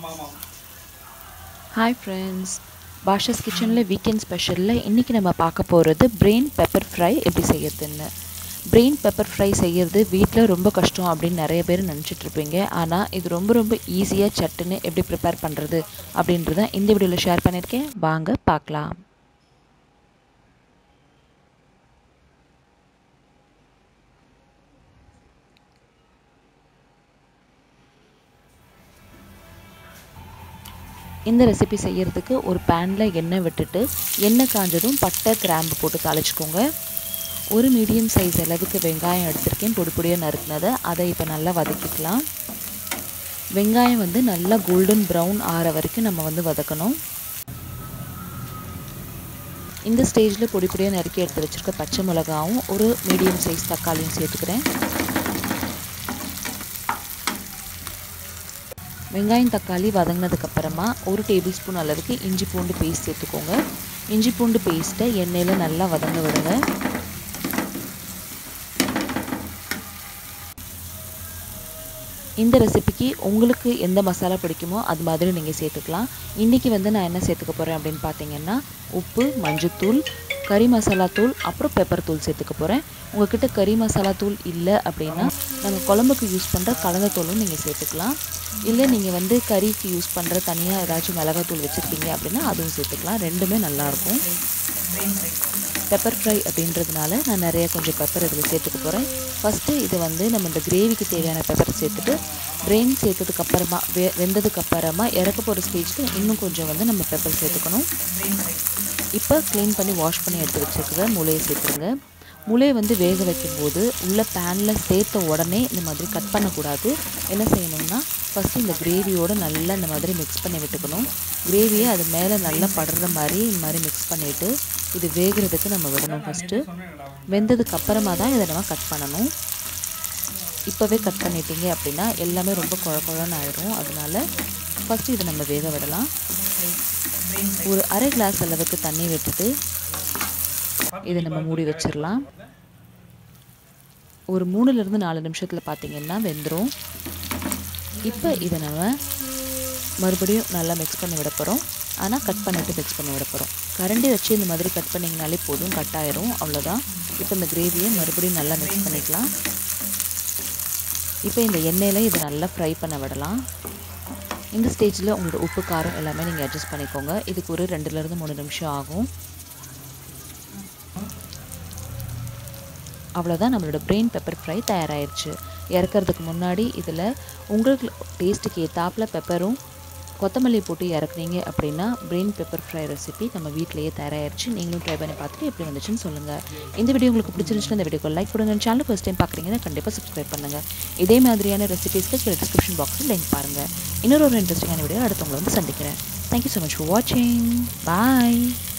hi friends Basha's கிச்சனில் weekend ஸ்பெஷலில் இன்றைக்கி நம்ம பார்க்க போகிறது பிரெயின் பெப்பர் ஃப்ரை எப்படி செய்யறதுன்னு பிரெயின் பெப்பர் ஃப்ரை செய்யறது வீட்டில் ரொம்ப கஷ்டம் அப்படின்னு நிறைய பேர் நினச்சிட்டு இருப்பீங்க ஆனால் இது ரொம்ப ரொம்ப ஈஸியாக சட்டுன்னு எப்படி ப்ரிப்பேர் பண்ணுறது அப்படின்றத இந்த வீடியோவில் ஷேர் பண்ணியிருக்கேன் வாங்க பார்க்கலாம் இந்த ரெசிபி செய்யறதுக்கு ஒரு பேனில் எண்ணெய் விட்டுட்டு எண்ணெய் காஞ்சதும் பட்டை கிராம்பு போட்டு தாளிச்சுக்கோங்க ஒரு மீடியம் சைஸ் அளவுக்கு வெங்காயம் எடுத்திருக்கேன் பொடி பொடியாக நறுக்குனதை அதை இப்போ நல்லா வதக்கிக்கலாம் வெங்காயம் வந்து நல்லா கோல்டன் ப்ரௌன் ஆற வரைக்கும் நம்ம வந்து வதக்கணும் இந்த ஸ்டேஜில் பொடி பொடியாக நறுக்கி எடுத்து வச்சுருக்க பச்சை மிளகாவும் ஒரு மீடியம் சைஸ் தக்காளியும் சேர்த்துக்கிறேன் வெங்காயம் தக்காளி வதங்கினதுக்கப்புறமா ஒரு டேபிள் ஸ்பூன் அளவுக்கு இஞ்சி பூண்டு பேஸ்ட் சேர்த்துக்கோங்க இஞ்சி பூண்டு பேஸ்ட்டை எண்ணெயில் நல்லா வதங்க விடுங்க இந்த ரெசிபிக்கு உங்களுக்கு எந்த மசாலா பிடிக்குமோ அது மாதிரி நீங்கள் சேர்த்துக்கலாம் இன்றைக்கி வந்து நான் என்ன சேர்த்துக்க போகிறேன் அப்படின்னு பார்த்தீங்கன்னா உப்பு மஞ்சத்தூள் கறி மசாலா தூள் அப்புறம் பெப்பர் தூள் சேர்த்துக்க போகிறேன் உங்ககிட்ட கறி மசாலா தூள் இல்லை அப்படின்னா நம்ம குழம்புக்கு யூஸ் பண்ணுற கலந்தத்தூளும் நீங்கள் சேர்த்துக்கலாம் இல்லை நீங்கள் வந்து கறிக்கு யூஸ் பண்ணுற தனியாக ஏதாச்சும் மிளகாத்தூள் வச்சுருக்கீங்க அப்படின்னா அதுவும் சேர்த்துக்கலாம் ரெண்டுமே நல்லாயிருக்கும் பெப்பர் ஃப்ரை அப்படின்றதுனால நான் நிறைய கொஞ்சம் பெப்பர் இதில் சேர்த்துக்க போகிறேன் ஃபஸ்ட்டு இது வந்து நம்ம இந்த கிரேவிக்கு தேவையான பெப்பர் சேர்த்துட்டு பிரெயின் சேர்த்ததுக்கப்புறமா வெ வெந்ததுக்கப்புறமா இறக்க போகிற ஸ்டேஜில் இன்னும் கொஞ்சம் வந்து நம்ம பெப்பர் சேர்த்துக்கணும் இப்போ க்ளீன் பண்ணி வாஷ் பண்ணி எடுத்து வச்சுருக்கிற மூளையை சேர்த்துருங்க முளையை வந்து வேக வைக்கும்போது உள்ள பேனில் சேர்த்த உடனே இந்த மாதிரி கட் பண்ணக்கூடாது என்ன செய்யணும்னா ஃபஸ்ட்டு இந்த கிரேவியோடு நல்லா இந்த மாதிரி மிக்ஸ் பண்ணி விட்டுக்கணும் கிரேவியை அது மேலே நல்லா படுற மாதிரி இந்த மாதிரி மிக்ஸ் பண்ணிவிட்டு இது வேகிறதுக்கு நம்ம விடணும் ஃபஸ்ட்டு வெந்ததுக்கு அப்புறமா தான் இதை நம்ம கட் பண்ணணும் இப்போவே கட் பண்ணிட்டீங்க அப்படின்னா எல்லாமே ரொம்ப குழ குழன்னு ஆயிடும் அதனால ஃபஸ்ட்டு இதை நம்ம வேக விடலாம் ஒரு அரை கிளாஸ் அளவுக்கு தண்ணி விட்டுட்டு இதை நம்ம மூடி வச்சிடலாம் ஒரு மூணுலேருந்து நாலு நிமிஷத்தில் பார்த்தீங்கன்னா வெந்துடும் இப்போ இதை நம்ம மறுபடியும் நல்லா மிக்ஸ் பண்ணி விட போகிறோம் ஆனால் கட் பண்ணிவிட்டு மிக்ஸ் பண்ணி விட போகிறோம் கரண்டி வச்சு இந்த மாதிரி கட் பண்ணிங்கனாலே போதும் கட் ஆயிரும் அவ்வளோதான் இப்போ இந்த கிரேவியை மறுபடியும் நல்லா மிக்ஸ் பண்ணிக்கலாம் இப்போ இந்த எண்ணெயில் இதை நல்லா ஃப்ரை பண்ண விடலாம் இந்த ஸ்டேஜில் உங்களோட உப்பு காரம் எல்லாமே நீங்கள் அட்ஜஸ்ட் பண்ணிக்கோங்க இதுக்கு ஒரு ரெண்டுலேருந்து மூணு நிமிஷம் ஆகும் அவ்வளோதான் நம்மளோட பிரெயின் பெப்பர் ஃப்ரை தயாராகிடுச்சு இறக்கிறதுக்கு முன்னாடி இதில் உங்களுக்கு டேஸ்ட்டுக்கு ஏற்றாப்பில் பெப்பரும் கொத்தமல்லி போட்டு இறக்குனீங்க அப்படின்னா பிரெயின் பெப்பர் ஃப்ரை ரெசிபி நம்ம வீட்டிலேயே தயாராகிடுச்சு நீங்களும் ட்ரை பண்ணி பார்த்துட்டு எப்படி வந்துச்சுன்னு சொல்லுங்கள் இந்த வீடியோ உங்களுக்கு பிடிச்சிருந்துச்சுன்னா இந்த வீடியோக்கு லைக் கொடுங்க சேனல் ஃபஸ்ட் டைம் பார்க்குறீங்கன்னா கண்டிப்பாக சப்ஸ்கிரைப் பண்ணுங்கள் இதே மாதிரியான ரெசிபிஸ்க்கு கீழே டிஸ்கிரிப்ஷன் பாக்ஸில் லிங்க் பாருங்கள் இன்னொரு ஒரு இன்ட்ரெஸ்டிங்கான வீடியோ அடுத்தவங்களை வந்து சந்திக்கிறேன் தேங்க்யூ ஸோ மச் ஃபார் வாட்சிங் பாய்